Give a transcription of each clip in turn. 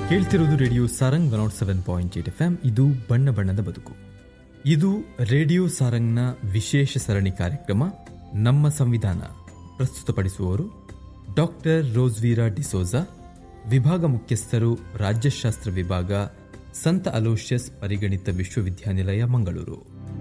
ಕೇಳ್ತಿರೋದು radio Sarang one nought seven point eight F M ಇದು ಬಣ್ಣ ಬಣ್ಣದ ಬದುಕು ಇದು ರೇಡಿಯೋ ಸಾರಂಗ್ನ ವಿಶೇಷ ಸರಣಿ ಕಾರ್ಯಕ್ರಮ ನಮ್ಮ ಸಂವಿಧಾನ ಪ್ರಸ್ತುತಪಡಿಸುವವರು ಡಾಕ್ಟರ್ ರೋಸ್ವೀರಾ ಡಿಸೋಜಾ ವಿಭಾಗ ಮುಖ್ಯಸ್ಥರು ರಾಜ್ಯಶಾಸ್ತ್ರ ವಿಭಾಗ ಸಂತ ಅಲೋಷಿಯಸ್ ಪರಿಗಣಿತ ವಿಶ್ವವಿದ್ಯಾನಿಲಯ ಮಂಗಳೂರು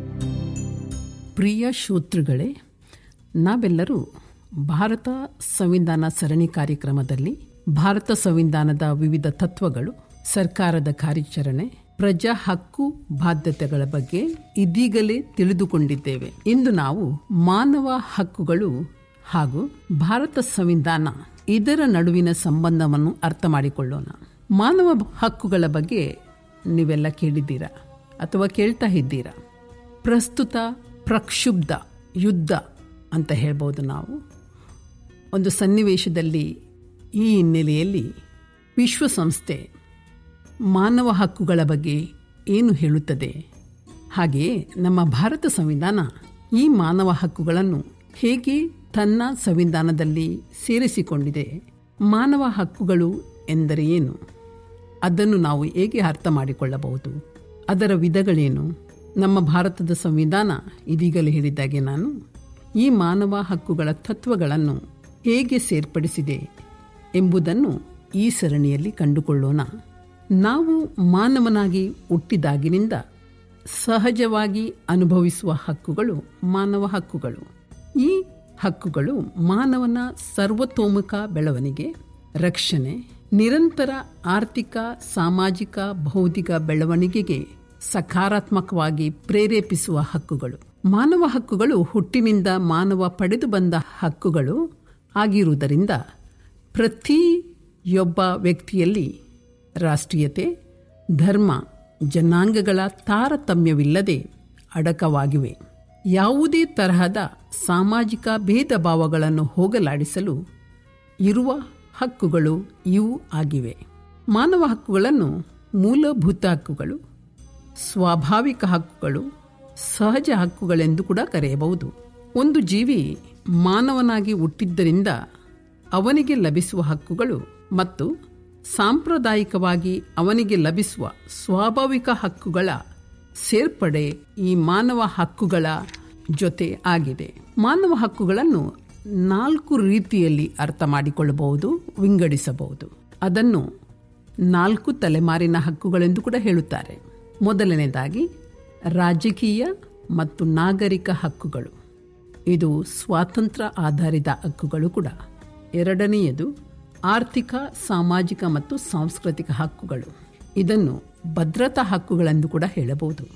ಪ್ರಿಯ ಶ್ರೋತೃಗಳೇ ನಾವೆಲ್ಲರೂ ಭಾರತ ಸಂವಿಧಾನ ಸರಣಿ ಕಾರ್ಯಕ್ರಮದಲ್ಲಿ ಭಾರತ ಸಂವಿಧಾನದ ವಿವಿಧ ತತ್ವಗಳು ಸರ್ಕಾರದ ಕಾರ್ಯಾಚರಣೆ ಪ್ರಜಾ ಹಕ್ಕು ಬಾಧ್ಯತೆಗಳ ಬಗ್ಗೆ ಇದೀಗಲೇ ತಿಳಿದುಕೊಂಡಿದ್ದೇವೆ ಇಂದು ನಾವು ಮಾನವ ಹಕ್ಕುಗಳು ಹಾಗೂ ಭಾರತ ಸಂವಿಧಾನ ಇದರ ನಡುವಿನ ಸಂಬಂಧವನ್ನು ಅರ್ಥ ಮಾಡಿಕೊಳ್ಳೋಣ ಮಾನವ ಹಕ್ಕುಗಳ ಬಗ್ಗೆ ನೀವೆಲ್ಲ ಕೇಳಿದ್ದೀರಾ ಅಥವಾ ಕೇಳ್ತಾ ಇದ್ದೀರಾ ಪ್ರಸ್ತುತ ಪ್ರಕ್ಷುಬ್ಧ ಯುದ್ಧ ಅಂತ ಹೇಳ್ಬೋದು ನಾವು ಒಂದು ಸನ್ನಿವೇಶದಲ್ಲಿ ಈ ಹಿನ್ನೆಲೆಯಲ್ಲಿ ವಿಶ್ವಸಂಸ್ಥೆ ಮಾನವ ಹಕ್ಕುಗಳ ಬಗ್ಗೆ ಏನು ಹೇಳುತ್ತದೆ ಹಾಗೆಯೇ ನಮ್ಮ ಭಾರತ ಸಂವಿಧಾನ ಈ ಮಾನವ ಹಕ್ಕುಗಳನ್ನು ಹೇಗೆ ತನ್ನ ಸಂವಿಧಾನದಲ್ಲಿ ಸೇರಿಸಿಕೊಂಡಿದೆ ಮಾನವ ಹಕ್ಕುಗಳು ಎಂದರೆ ಏನು ಅದನ್ನು ನಾವು ಹೇಗೆ ಅರ್ಥ ಮಾಡಿಕೊಳ್ಳಬಹುದು ಅದರ ವಿಧಗಳೇನು ನಮ್ಮ ಭಾರತದ ಸಂವಿಧಾನ ಇದೀಗಲೇ ಹೇಳಿದ್ದಾಗೆ ನಾನು ಈ ಮಾನವ ಹಕ್ಕುಗಳ ತತ್ವಗಳನ್ನು ಹೇಗೆ ಸೇರ್ಪಡಿಸಿದೆ ಎಂಬುದನ್ನು ಈ ಸರಣಿಯಲ್ಲಿ ಕಂಡುಕೊಳ್ಳೋಣ ನಾವು ಮಾನವನಾಗಿ ಹುಟ್ಟಿದಾಗಿನಿಂದ ಸಹಜವಾಗಿ ಅನುಭವಿಸುವ ಹಕ್ಕುಗಳು ಮಾನವ ಹಕ್ಕುಗಳು ಈ ಹಕ್ಕುಗಳು ಮಾನವನ ಸರ್ವತೋಮುಖ ಬೆಳವಣಿಗೆ ರಕ್ಷಣೆ ನಿರಂತರ ಆರ್ಥಿಕ ಸಾಮಾಜಿಕ ಬೌದ್ಧಿಕ ಬೆಳವಣಿಗೆಗೆ ಸಕಾರಾತ್ಮಕವಾಗಿ ಪ್ರೇರೇಪಿಸುವ ಹಕ್ಕುಗಳು ಮಾನವ ಹಕ್ಕುಗಳು ಹುಟ್ಟಿನಿಂದ ಮಾನವ ಪಡೆದು ಬಂದ ಹಕ್ಕುಗಳು ಆಗಿರುವುದರಿಂದ ಪ್ರತಿಯೊಬ್ಬ ವ್ಯಕ್ತಿಯಲ್ಲಿ ರಾಷ್ಟ್ರೀಯತೆ ಧರ್ಮ ಜನಾಂಗಗಳ ತಾರತಮ್ಯವಿಲ್ಲದೆ ಅಡಕವಾಗಿವೆ ಯಾವುದೇ ತರಹದ ಸಾಮಾಜಿಕ ಭೇದ ಭಾವಗಳನ್ನು ಹೋಗಲಾಡಿಸಲು ಇರುವ ಹಕ್ಕುಗಳು ಇವು ಆಗಿವೆ ಮಾನವ ಹಕ್ಕುಗಳನ್ನು ಮೂಲಭೂತ ಹಕ್ಕುಗಳು ಸ್ವಾಭಾವಿಕ ಹಕ್ಕುಗಳು ಸಹಜ ಹಕ್ಕುಗಳೆಂದು ಕೂಡ ಕರೆಯಬಹುದು ಒಂದು ಜೀವಿ ಮಾನವನಾಗಿ ಹುಟ್ಟಿದ್ದರಿಂದ ಅವನಿಗೆ ಲಭಿಸುವ ಹಕ್ಕುಗಳು ಮತ್ತು ಸಾಂಪ್ರದಾಯಿಕವಾಗಿ ಅವನಿಗೆ ಲಭಿಸುವ ಸ್ವಾಭಾವಿಕ ಹಕ್ಕುಗಳ ಸೇರ್ಪಡೆ ಈ ಮಾನವ ಹಕ್ಕುಗಳ ಜೊತೆ ಆಗಿದೆ ಮಾನವ ಹಕ್ಕುಗಳನ್ನು ನಾಲ್ಕು ರೀತಿಯಲ್ಲಿ ಅರ್ಥ ಮಾಡಿಕೊಳ್ಳಬಹುದು ವಿಂಗಡಿಸಬಹುದು ಅದನ್ನು ನಾಲ್ಕು ತಲೆಮಾರಿನ ಹಕ್ಕುಗಳೆಂದು ಕೂಡ ಹೇಳುತ್ತಾರೆ ಮೊದಲನೇದಾಗಿ ರಾಜಕೀಯ ಮತ್ತು ನಾಗರಿಕ ಹಕ್ಕುಗಳು ಇದು ಸ್ವಾತಂತ್ರ್ಯ ಆಧಾರಿತ ಹಕ್ಕುಗಳು ಕೂಡ ಎರಡನೆಯದು ಆರ್ಥಿಕ ಸಾಮಾಜಿಕ ಮತ್ತು ಸಾಂಸ್ಕೃತಿಕ ಹಕ್ಕುಗಳು ಇದನ್ನು ಭದ್ರತಾ ಹಕ್ಕುಗಳೆಂದು ಕೂಡ ಹೇಳಬಹುದು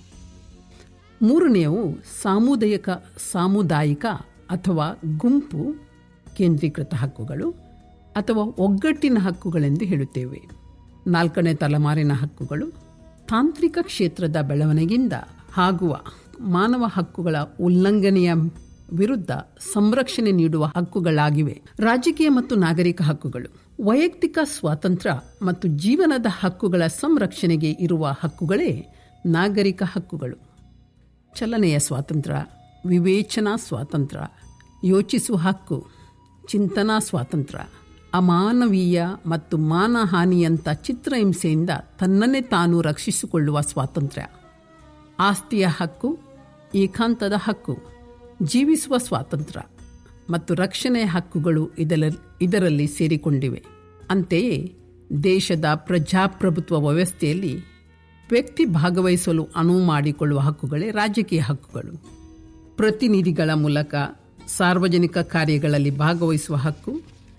ಮೂರನೆಯವು ಸಾಮುದಾಯಿಕ ಸಾಮುದಾಯಿಕ ಅಥವಾ ಗುಂಪು ಕೇಂದ್ರೀಕೃತ ಹಕ್ಕುಗಳು ಅಥವಾ ಒಗ್ಗಟ್ಟಿನ ಹಕ್ಕುಗಳೆಂದು ಹೇಳುತ್ತೇವೆ ನಾಲ್ಕನೇ ತಲೆಮಾರಿನ ಹಕ್ಕುಗಳು ತಾಂತ್ರಿಕ ಕ್ಷೇತ್ರದ ಬೆಳವಣಿಗೆಯಿಂದ ಆಗುವ ಮಾನವ ಹಕ್ಕುಗಳ ಉಲ್ಲಂಘನೆಯ ವಿರುದ್ಧ ಸಂರಕ್ಷಣೆ ನೀಡುವ ಹಕ್ಕುಗಳಾಗಿವೆ ರಾಜಕೀಯ ಮತ್ತು ನಾಗರಿಕ ಹಕ್ಕುಗಳು ವೈಯಕ್ತಿಕ ಸ್ವಾತಂತ್ರ್ಯ ಮತ್ತು ಜೀವನದ ಹಕ್ಕುಗಳ ಸಂರಕ್ಷಣೆಗೆ ಇರುವ ಹಕ್ಕುಗಳೇ ನಾಗರಿಕ ಹಕ್ಕುಗಳು ಚಲನೆಯ ಸ್ವಾತಂತ್ರ್ಯ ವಿವೇಚನಾ ಸ್ವಾತಂತ್ರ್ಯ ಯೋಚಿಸುವ ಹಕ್ಕು ಚಿಂತನಾ ಸ್ವಾತಂತ್ರ್ಯ ಅಮಾನವೀಯ ಮತ್ತು ಮಾನಹಾನಿಯಂಥ ಚಿತ್ರಹಿಂಸೆಯಿಂದ ತನ್ನನ್ನೇ ತಾನು ರಕ್ಷಿಸಿಕೊಳ್ಳುವ ಸ್ವಾತಂತ್ರ್ಯ ಆಸ್ತಿಯ ಹಕ್ಕು ಏಕಾಂತದ ಹಕ್ಕು ಜೀವಿಸುವ ಸ್ವಾತಂತ್ರ್ಯ ಮತ್ತು ರಕ್ಷಣೆಯ ಹಕ್ಕುಗಳು ಇದರ ಇದರಲ್ಲಿ ಸೇರಿಕೊಂಡಿವೆ ಅಂತೆಯೇ ದೇಶದ ಪ್ರಜಾಪ್ರಭುತ್ವ ವ್ಯವಸ್ಥೆಯಲ್ಲಿ ವ್ಯಕ್ತಿ ಭಾಗವಹಿಸಲು ಅನುವು ಮಾಡಿಕೊಳ್ಳುವ ಹಕ್ಕುಗಳೇ ರಾಜಕೀಯ ಹಕ್ಕುಗಳು ಪ್ರತಿನಿಧಿಗಳ ಮೂಲಕ ಸಾರ್ವಜನಿಕ ಕಾರ್ಯಗಳಲ್ಲಿ ಭಾಗವಹಿಸುವ ಹಕ್ಕು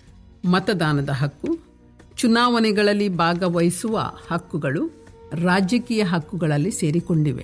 ಮತದಾನದ ಹಕ್ಕು ಚುನಾವಣೆಗಳಲ್ಲಿ ಭಾಗವಹಿಸುವ ಹಕ್ಕುಗಳು ರಾಜಕೀಯ ಹಕ್ಕುಗಳಲ್ಲಿ ಸೇರಿಕೊಂಡಿವೆ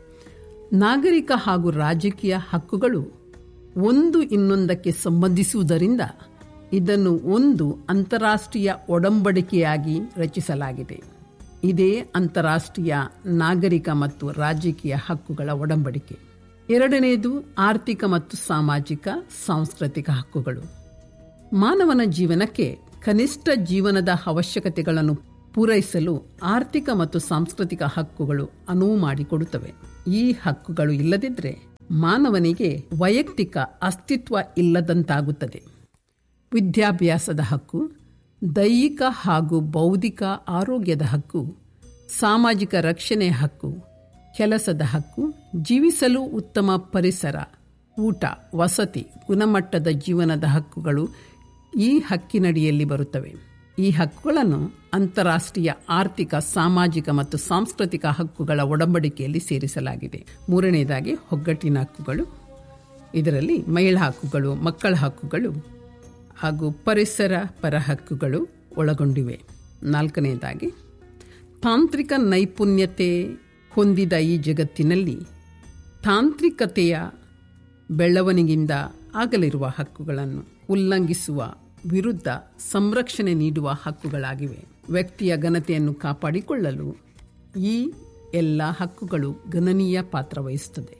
ನಾಗರಿಕ ಹಾಗೂ ರಾಜಕೀಯ ಹಕ್ಕುಗಳು ಒಂದು ಇನ್ನೊಂದಕ್ಕೆ ಸಂಬಂಧಿಸುವುದರಿಂದ ಇದನ್ನು ಒಂದು ಅಂತಾರಾಷ್ಟ್ರೀಯ ಒಡಂಬಡಿಕೆಯಾಗಿ ರಚಿಸಲಾಗಿದೆ ಇದೇ ಅಂತಾರಾಷ್ಟ್ರೀಯ ನಾಗರಿಕ ಮತ್ತು ರಾಜಕೀಯ ಹಕ್ಕುಗಳ ಒಡಂಬಡಿಕೆ ಎರಡನೆಯದು ಆರ್ಥಿಕ ಮತ್ತು ಸಾಮಾಜಿಕ ಸಾಂಸ್ಕೃತಿಕ ಹಕ್ಕುಗಳು ಮಾನವನ ಜೀವನಕ್ಕೆ ಕನಿಷ್ಠ ಜೀವನದ ಅವಶ್ಯಕತೆಗಳನ್ನು ಪೂರೈಸಲು ಆರ್ಥಿಕ ಮತ್ತು ಸಾಂಸ್ಕೃತಿಕ ಹಕ್ಕುಗಳು ಅನುವು ಮಾಡಿಕೊಡುತ್ತವೆ ಈ ಹಕ್ಕುಗಳು ಇಲ್ಲದಿದ್ದರೆ ಮಾನವನಿಗೆ ವೈಯಕ್ತಿಕ ಅಸ್ತಿತ್ವ ಇಲ್ಲದಂತಾಗುತ್ತದೆ ವಿದ್ಯಾಭ್ಯಾಸದ ಹಕ್ಕು ದೈಹಿಕ ಹಾಗೂ ಬೌದ್ಧಿಕ ಆರೋಗ್ಯದ ಹಕ್ಕು ಸಾಮಾಜಿಕ ರಕ್ಷಣೆ ಹಕ್ಕು ಕೆಲಸದ ಹಕ್ಕು ಜೀವಿಸಲು ಉತ್ತಮ ಪರಿಸರ ಊಟ ವಸತಿ ಗುಣಮಟ್ಟದ ಜೀವನದ ಹಕ್ಕುಗಳು ಈ ಹಕ್ಕಿನಡಿಯಲ್ಲಿ ಬರುತ್ತವೆ ಈ ಹಕ್ಕುಗಳನ್ನು ಅಂತಾರಾಷ್ಟ್ರೀಯ ಆರ್ಥಿಕ ಸಾಮಾಜಿಕ ಮತ್ತು ಸಾಂಸ್ಕೃತಿಕ ಹಕ್ಕುಗಳ ಒಡಂಬಡಿಕೆಯಲ್ಲಿ ಸೇರಿಸಲಾಗಿದೆ ಮೂರನೆಯದಾಗಿ ಒಗ್ಗಟ್ಟಿನ ಹಕ್ಕುಗಳು ಇದರಲ್ಲಿ ಮಹಿಳಾ ಹಕ್ಕುಗಳು ಮಕ್ಕಳ ಹಕ್ಕುಗಳು ಹಾಗೂ ಪರಿಸರ ಪರ ಹಕ್ಕುಗಳು ಒಳಗೊಂಡಿವೆ ನಾಲ್ಕನೆಯದಾಗಿ ತಾಂತ್ರಿಕ ನೈಪುಣ್ಯತೆ ಹೊಂದಿದ ಈ ಜಗತ್ತಿನಲ್ಲಿ ತಾಂತ್ರಿಕತೆಯ ಬೆಳವಣಿಗೆಯಿಂದ ಆಗಲಿರುವ ಹಕ್ಕುಗಳನ್ನು ಉಲ್ಲಂಘಿಸುವ ವಿರುದ್ಧ ಸಂರಕ್ಷಣೆ ನೀಡುವ ಹಕ್ಕುಗಳಾಗಿವೆ ವ್ಯಕ್ತಿಯ ಘನತೆಯನ್ನು ಕಾಪಾಡಿಕೊಳ್ಳಲು ಈ ಎಲ್ಲ ಹಕ್ಕುಗಳು ಗಣನೀಯ ಪಾತ್ರ ವಹಿಸುತ್ತದೆ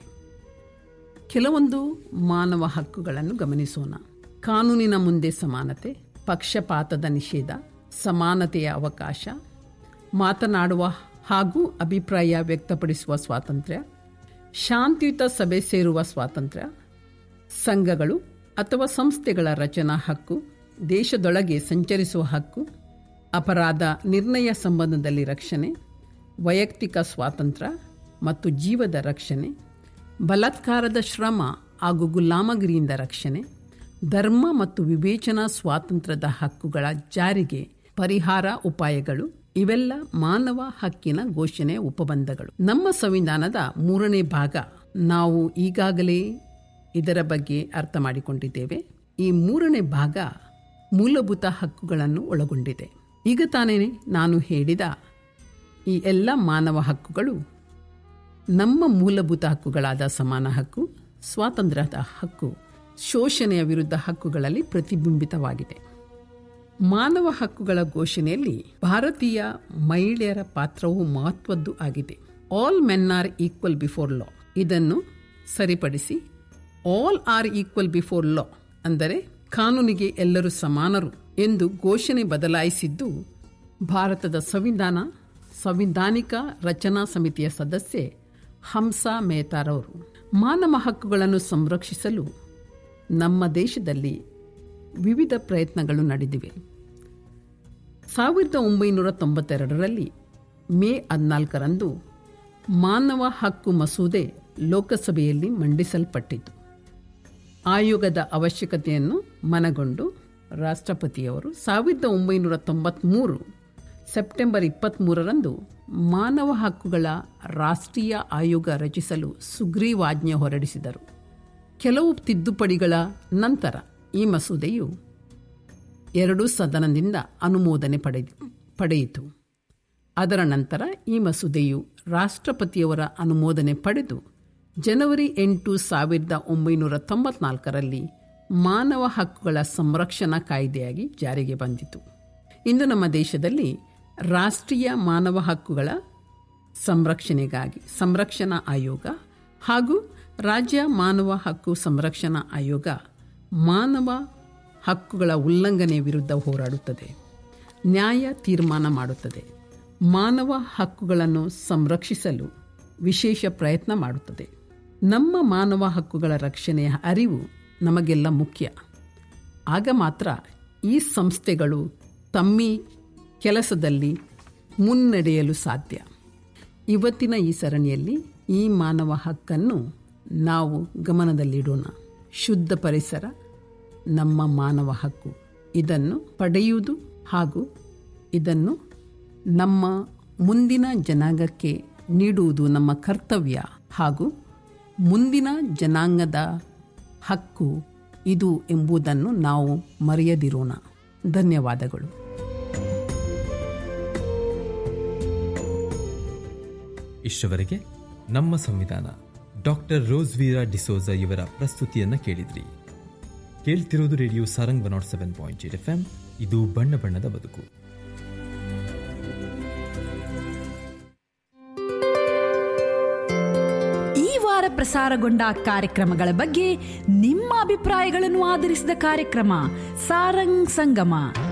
ಕೆಲವೊಂದು ಮಾನವ ಹಕ್ಕುಗಳನ್ನು ಗಮನಿಸೋಣ ಕಾನೂನಿನ ಮುಂದೆ ಸಮಾನತೆ ಪಕ್ಷಪಾತದ ನಿಷೇಧ ಸಮಾನತೆಯ ಅವಕಾಶ ಮಾತನಾಡುವ ಹಾಗೂ ಅಭಿಪ್ರಾಯ ವ್ಯಕ್ತಪಡಿಸುವ ಸ್ವಾತಂತ್ರ್ಯ ಶಾಂತಿಯುತ ಸಭೆ ಸೇರುವ ಸ್ವಾತಂತ್ರ್ಯ ಸಂಘಗಳು ಅಥವಾ ಸಂಸ್ಥೆಗಳ ರಚನಾ ಹಕ್ಕು ದೇಶದೊಳಗೆ ಸಂಚರಿಸುವ ಹಕ್ಕು ಅಪರಾಧ ನಿರ್ಣಯ ಸಂಬಂಧದಲ್ಲಿ ರಕ್ಷಣೆ ವೈಯಕ್ತಿಕ ಸ್ವಾತಂತ್ರ್ಯ ಮತ್ತು ಜೀವದ ರಕ್ಷಣೆ ಬಲಾತ್ಕಾರದ ಶ್ರಮ ಹಾಗೂ ಗುಲಾಮಗಿರಿಯಿಂದ ರಕ್ಷಣೆ ಧರ್ಮ ಮತ್ತು ವಿವೇಚನಾ ಸ್ವಾತಂತ್ರ್ಯದ ಹಕ್ಕುಗಳ ಜಾರಿಗೆ ಪರಿಹಾರ ಉಪಾಯಗಳು ಇವೆಲ್ಲ ಮಾನವ ಹಕ್ಕಿನ ಘೋಷಣೆಯ ಉಪಬಂಧಗಳು ನಮ್ಮ ಸಂವಿಧಾನದ ಮೂರನೇ ಭಾಗ ನಾವು ಈಗಾಗಲೇ ಇದರ ಬಗ್ಗೆ ಅರ್ಥ ಮಾಡಿಕೊಂಡಿದ್ದೇವೆ ಈ ಮೂರನೇ ಭಾಗ ಮೂಲಭೂತ ಹಕ್ಕುಗಳನ್ನು ಒಳಗೊಂಡಿದೆ ಈಗ ತಾನೇ ನಾನು ಹೇಳಿದ ಈ ಎಲ್ಲ ಮಾನವ ಹಕ್ಕುಗಳು ನಮ್ಮ ಮೂಲಭೂತ ಹಕ್ಕುಗಳಾದ ಸಮಾನ ಹಕ್ಕು ಸ್ವಾತಂತ್ರ್ಯದ ಹಕ್ಕು ಶೋಷಣೆಯ ವಿರುದ್ಧ ಹಕ್ಕುಗಳಲ್ಲಿ ಪ್ರತಿಬಿಂಬಿತವಾಗಿದೆ ಮಾನವ ಹಕ್ಕುಗಳ ಘೋಷಣೆಯಲ್ಲಿ ಭಾರತೀಯ ಮಹಿಳೆಯರ ಪಾತ್ರವು ಮಹತ್ವದ್ದು ಆಗಿದೆ all men are equal before law ಇದನ್ನು ಸರಿಪಡಿಸಿ all are equal before law ಅಂದರೆ ಕಾನೂನಿಗೆ ಎಲ್ಲರೂ ಸಮಾನರು ಎಂದು ಘೋಷಣೆ ಬದಲಾಯಿಸಿದ್ದು ಭಾರತದ ಸಂವಿಧಾನ ಸಂವಿಧಾನಿಕ ರಚನಾ ಸಮಿತಿಯ ಸದಸ್ಯೆ ಹಂಸಾ ಮೆಹತಾರವರು ಮಾನವ ಹಕ್ಕುಗಳನ್ನು ಸಂರಕ್ಷಿಸಲು ನಮ್ಮ ದೇಶದಲ್ಲಿ ವಿವಿಧ ಪ್ರಯತ್ನಗಳು ನಡೆದಿವೆ ಸಾವಿರದ ಒಂಬೈನೂರ ತೊಂಬತ್ತೆರಡರಲ್ಲಿ ಮೇ ಹದಿನಾಲ್ಕರಂದು ಮಾನವ ಹಕ್ಕು ಮಸೂದೆ ಲೋಕಸಭೆಯಲ್ಲಿ ಮಂಡಿಸಲ್ಪಟ್ಟಿತು ಆಯೋಗದ ಅವಶ್ಯಕತೆಯನ್ನು ಮನಗೊಂಡು ರಾಷ್ಟ್ರಪತಿಯವರು ಸಾವಿರದ ಒಂಬೈನೂರ ತೊಂಬತ್ತ್ಮೂರು ಸೆಪ್ಟೆಂಬರ್ ಇಪ್ಪತ್ತ್ಮೂರರಂದು ಮಾನವ ಹಕ್ಕುಗಳ ರಾಷ್ಟ್ರೀಯ ಆಯೋಗ ರಚಿಸಲು ಸುಗ್ರೀವಾಜ್ಞೆ ಹೊರಡಿಸಿದರು ಕೆಲವು ತಿದ್ದುಪಡಿಗಳ ನಂತರ ಈ ಮಸೂದೆಯು ಎರಡೂ ಸದನದಿಂದ ಅನುಮೋದನೆ ಪಡೆ ಪಡೆಯಿತು ಅದರ ನಂತರ ಈ ಮಸೂದೆಯು ರಾಷ್ಟ್ರಪತಿಯವರ ಅನುಮೋದನೆ ಪಡೆದು ಜನವರಿ ಎಂಟು ಸಾವಿರದ ಒಂಬೈನೂರ ತೊಂಬತ್ನಾಲ್ಕರಲ್ಲಿ ಮಾನವ ಹಕ್ಕುಗಳ ಸಂರಕ್ಷಣಾ ಕಾಯ್ದೆಯಾಗಿ ಜಾರಿಗೆ ಬಂದಿತು ಇಂದು ನಮ್ಮ ದೇಶದಲ್ಲಿ ರಾಷ್ಟ್ರೀಯ ಮಾನವ ಹಕ್ಕುಗಳ ಸಂರಕ್ಷಣೆಗಾಗಿ ಸಂರಕ್ಷಣಾ ಆಯೋಗ ಹಾಗೂ ರಾಜ್ಯ ಮಾನವ ಹಕ್ಕು ಸಂರಕ್ಷಣಾ ಆಯೋಗ ಮಾನವ ಹಕ್ಕುಗಳ ಉಲ್ಲಂಘನೆ ವಿರುದ್ಧ ಹೋರಾಡುತ್ತದೆ ನ್ಯಾಯ ತೀರ್ಮಾನ ಮಾಡುತ್ತದೆ ಮಾನವ ಹಕ್ಕುಗಳನ್ನು ಸಂರಕ್ಷಿಸಲು ವಿಶೇಷ ಪ್ರಯತ್ನ ಮಾಡುತ್ತದೆ ನಮ್ಮ ಮಾನವ ಹಕ್ಕುಗಳ ರಕ್ಷಣೆಯ ಅರಿವು ನಮಗೆಲ್ಲ ಮುಖ್ಯ ಆಗ ಮಾತ್ರ ಈ ಸಂಸ್ಥೆಗಳು ತಮ್ಮಿ ಕೆಲಸದಲ್ಲಿ ಮುನ್ನಡೆಯಲು ಸಾಧ್ಯ ಇವತ್ತಿನ ಈ ಸರಣಿಯಲ್ಲಿ ಈ ಮಾನವ ಹಕ್ಕನ್ನು ನಾವು ಗಮನದಲ್ಲಿಡೋಣ ಶುದ್ಧ ಪರಿಸರ ನಮ್ಮ ಮಾನವ ಹಕ್ಕು ಇದನ್ನು ಪಡೆಯುವುದು ಹಾಗೂ ಇದನ್ನು ನಮ್ಮ ಮುಂದಿನ ಜನಾಂಗಕ್ಕೆ ನೀಡುವುದು ನಮ್ಮ ಕರ್ತವ್ಯ ಹಾಗೂ ಮುಂದಿನ ಜನಾಂಗದ ಹಕ್ಕು ಇದು ಎಂಬುದನ್ನು ನಾವು ಮರೆಯದಿರೋಣ ಧನ್ಯವಾದಗಳು ಇಷ್ಟವರೆಗೆ ನಮ್ಮ ಸಂವಿಧಾನ ಡಾಕ್ಟರ್ ರೋಸ್ವೀರಾ ಡಿಸೋಜ ಇವರ ಪ್ರಸ್ತುತಿಯನ್ನ ಕೇಳಿದ್ರಿ ಕೇಳ್ತಿರೋದು radio Sarang one nought seven point eight F M ಇದು ಬಣ್ಣ ಬಣ್ಣದ ಬದುಕು ಈ ವಾರ ಪ್ರಸಾರಗೊಂಡ ಕಾರ್ಯಕ್ರಮಗಳ ಬಗ್ಗೆ ನಿಮ್ಮ ಅಭಿಪ್ರಾಯಗಳನ್ನು ಆಧರಿಸಿದ ಕಾರ್ಯಕ್ರಮ ಸಾರಂಗ್ ಸಂಗಮ